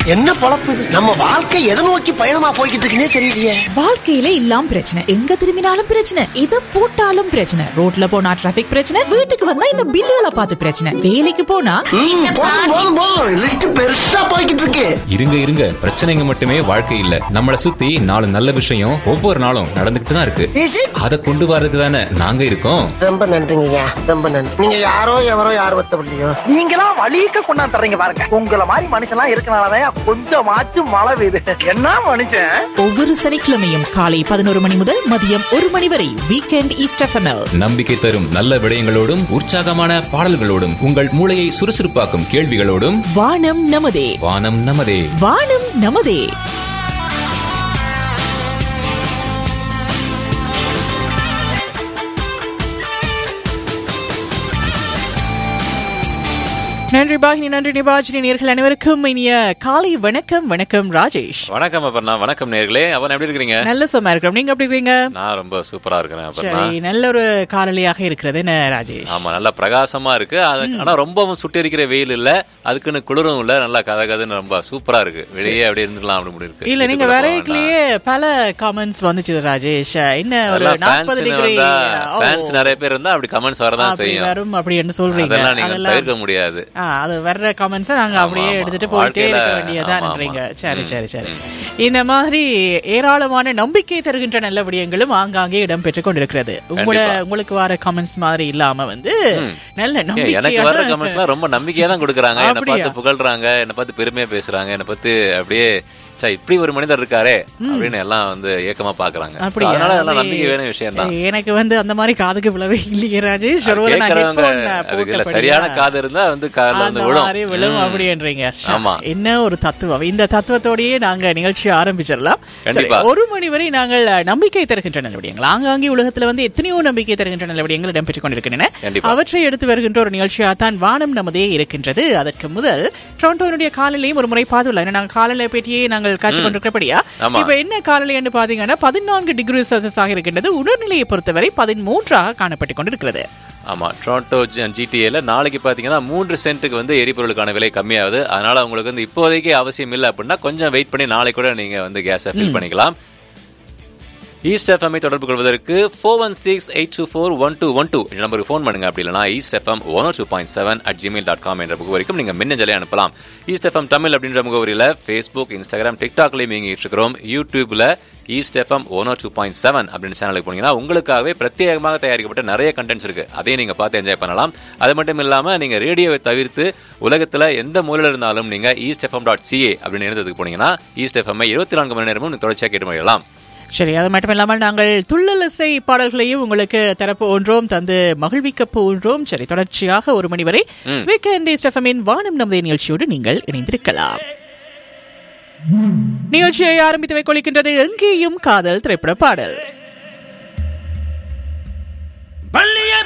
என்ன பொழப்பு இது நம்ம வாழ்க்கை எதை நோக்கி பயணமா போய்கிட்டு இருக்குன்னே தெரியலையே வாழ்க்கையில இல்லாம பிரச்சனை எங்க திரும்பினாலும் பிரச்சனை எதை போட்டாலும் பிரச்சனை ரோட்ல போனா டிராபிக் பிரச்சனை வீட்டுக்கு வந்தா இந்த பில்லுகளை பார்த்து பிரச்சனை வேலைக்கு போனா ம், போதும் போதும் போதும் லிஸ்ட் பெருசா போய்கிட்டு இருக்கு இருங்க இருங்க பிரச்சனைங்க மட்டுமே வாழ்க்கை இல்ல நம்மள சுத்தி நாலு நல்ல விஷயம் ஒவ்வொரு நாளும் நடந்துகிட்டு தான் இருக்கு Easy. அத கொண்டு வரதுக்கு தானே நாங்க இருக்கோம் ரொம்ப நன்றிங்கய்யா ரொம்ப நன்றி நீங்க யாரோ எவரோ யார் ஒத்தப்படலையோ நீங்களாம் வழிக்க கொண்டாந்து தர்றீங்க பாருங்க உங்களை மாதிரி மனுஷன்லாம் இருக்கனாலதான் கொஞ்சமாச்சும் மழை பெய்யுது என்ன மனுஷன் ஒவ்வொரு சனிக்கிழமையும் காலை பதினோரு மணி முதல் மதியம் ஒரு மணி வரை வீக்கெண்ட் ஈஸ்ட் எஃப்எம்எல் நம்பிக்கை தரும் நல்ல விடயங்களோடும் உற்சாகமான பாடல்களோடும் உங்கள் மூளையை சுறுசுறுப்பாக்கும் கேள்விகளோடும் வானம் நமதே வானம் நமதே வானம் நமதே நன்றி பாகினி நன்றி நிபாஜினி நேர்கள் அனைவருக்கும் இனிய காலை வணக்கம் வணக்கம் ராஜேஷ் வணக்கம் அப்பர்ணா வணக்கம் நேர்களே அவன் எப்படி இருக்கிறீங்க நல்ல சும்மா இருக்கிறோம் நீங்க எப்படி இருக்கீங்க நான் ரொம்ப சூப்பரா இருக்கிறேன் அப்பர்ணா சரி நல்ல ஒரு காலநிலையாக இருக்கிறது என்ன ராஜேஷ் ஆமா நல்லா பிரகாசமா இருக்கு அது ஆனா ரொம்பவும் சுட்டெரிக்கிற வெயில் இல்ல அதுக்குன்னு குளிரும் இல்ல நல்லா கதை கதைன்னு ரொம்ப சூப்பரா இருக்கு வெளியே அப்படியே இருந்துக்கலாம் அப்படி இருக்கு இல்ல நீங்க வீட்டுக்குள்ள போக வரைக்குள்ளேயே பல காமெண்ட்ஸ் வந்துச்சு ராஜேஷ் என்ன ஒரு அதெல்லாம் நாற்பது fans டிகிரி வந்தா fans நிறைய பேர் இருந்தா அப்படி கமெண்ட்ஸ் வரதான் செய்யும் வரும் அப்படி என்ன சொல்றீங்க அதெல்லாம் நீங்க தவிர்க்க முடியாது ஆ, அது வர்ற கமெண்ட்ஸ் நாங்க ஆமா, அப்படியே ஆமா. எடுத்துட்டு போயிட்டே வாழ்க்கையில- இருக்க வேண்டியதான்றீங்க ஆமா, ஆமா. சரி ம், சரி சரி ம். இந்த மாதிரி ஏராளமான நம்பிக்கை தருகின்ற நல்ல விடயங்களும் ஆங்காங்கே இடம் பெற்றுக் கொண்டிருக்கிறது உங்களோட கண்டிப்பா. உங்களுக்கு வர கமெண்ட்ஸ் மாதிரி இல்லாம வந்து நல்ல ஏன், எனக்கு வர்ற கமெண்ட்ஸ் நம்பிக்கை எல்லாம் ரொம்ப நம்பிக்கையா தான் கொடுக்குறாங்க என்ன அப்படியா? பார்த்து புகழ்றாங்க என்ன பார்த்து பெருமையா பேசுறாங்க என்ன பார்த்து அப்படியே சே இப்படி ஒரு மனிதர் இருக்காரே அப்படின்னு எல்லாம் வந்து ஏக்கமா பாக்குறாங்க So, அப்படியா? அதனால அதெல்லாம் அது நம்பிக்கை வேணும் விஷயம் தான் எனக்கு வந்து அந்த மாதிரி காதுக்கு விழவே இல்லையே ராஜேஷ் ஒருவேளை நான் கேட்கறவங்க headphone அதுக்கு இல்ல போட்டபடியா? சரியான காது இருந்தா வந்து காதுல அந்த வந்து விழும் மாதிரி விழும் ம். அப்படின்றீங்க ஆமா. என்ன ஒரு தத்துவம் இந்த தத்துவத்தோடயே நாங்க நிகழ்ச்சியை ஆரம்பிச்சிடலாம் சரி, கண்டிப்பா. ஒரு மணி வரை நாங்கள் நம்பிக்கை தருகின்ற நல்லவிடயங்கள் ஆங்காங்கே உலகத்துல வந்து எத்தனையோ நம்பிக்கை தருகின்ற நல்லவிடயங்கள் இடம்பெற்றுக் கொண்டிருக்கின்றன கண்டிப்பா. அவற்றை எடுத்து வருகின்ற ஒரு நிகழ்ச்சியாக தான் வானம் நமதே இருக்கின்றது அதற்கு முதல் டொரண்டோனுடைய காலையிலையும் ஒரு முறை பார்த்துள்ள ஏன்னா நாங்கள் காலையில பேட்டியை நாங்கள் காட்சி கொண்டிருக்கிறபடியா ஆமா. இப்ப என்ன காலையில என்று பாத்தீங்கன்னா பதினான்கு டிகிரி செல்சியஸ் ஆக இருக்கின்றது உணர்நிலையை பொறுத்தவரை பதிமூன்றாக காணப்பட்டுக் கொண்டிருக்கிறது ஆமா டொரண்டோ ஜிடிஏல நாளைக்கு பாத்தீங்கன்னா மூன்று சென்ட்டுக்கு வந்து எரிபொருளுக்கான விலை கம்மியாகுது அதனால உங்களுக்கு வந்து இப்போதைக்கு அவசியம் இல்லை அப்படின்னா கொஞ்சம் வெயிட் பண்ணி நாளைக்கு கூட நீங்க வந்து கேஸை ஃபில் பண்ணிக்கலாம் ஈஸ்ட் எஃப்எம்ஐ தொடர்பு கொள்வதற்கு four one six eight two four one two one two இந்த நம்பருக்கு ஃபோன் பண்ணுங்க அப்படி இல்லைனா east FM one two point seven at Gmail dot com என்ற முகவரிக்கும் நீங்க மின்னஞ்சலை அனுப்பலாம் ஈஸ்ட் எஃப்எம் தமிழ் அப்படின்ற முகவரியில ஃபேஸ்புக் இன்ஸ்டாகிராம் டிக்டாக்லையும் இயங்கிட்டு இருக்கிறோம் யூடியூப்ல east FM one two point seven அப்படின்னு சேனலுக்கு போனீங்கன்னா உங்களுக்காகவே பிரத்யேகமாக தயாரிக்கப்பட்ட நிறைய கண்டென்ட்ஸ் இருக்கு அதையும் நீங்க பார்த்து என்ஜாய் பண்ணலாம் அது மட்டும் இல்லாம நீங்க ரேடியோவை தவிர்த்து உலகத்துல எந்த மூலையில இருந்தாலும் நீங்க ஈஸ்ட் எஃப்எம் டாட் சிஏ அப்படின்னு இருந்ததுக்கு போனீங்கன்னா ஈஸ்ட் எஃப்எம் இருபத்தி நான்கு மணி நேரமும் நீங்க தொடர்ச்சியாக கேட்டு மகிழலாம் சரி அது மட்டும் இல்லாமல் நாங்கள் துள்ளலிசை பாடல்களையும் உங்களுக்கு தரப்போன்றோம் தந்து மகிழ்விக்க போன்றோம் சரி தொடர்ச்சியாக ஒரு மணி வரை வீக்கெண்ட் ஸ்டெஃபமின் வானம் நமது நிகழ்ச்சியோடு நீங்கள் இணைந்திருக்கலாம் நிகழ்ச்சியை ஆரம்பித்து வைக்கொள்கின்றது எங்கேயும் காதல் திரைப்பட பாடல்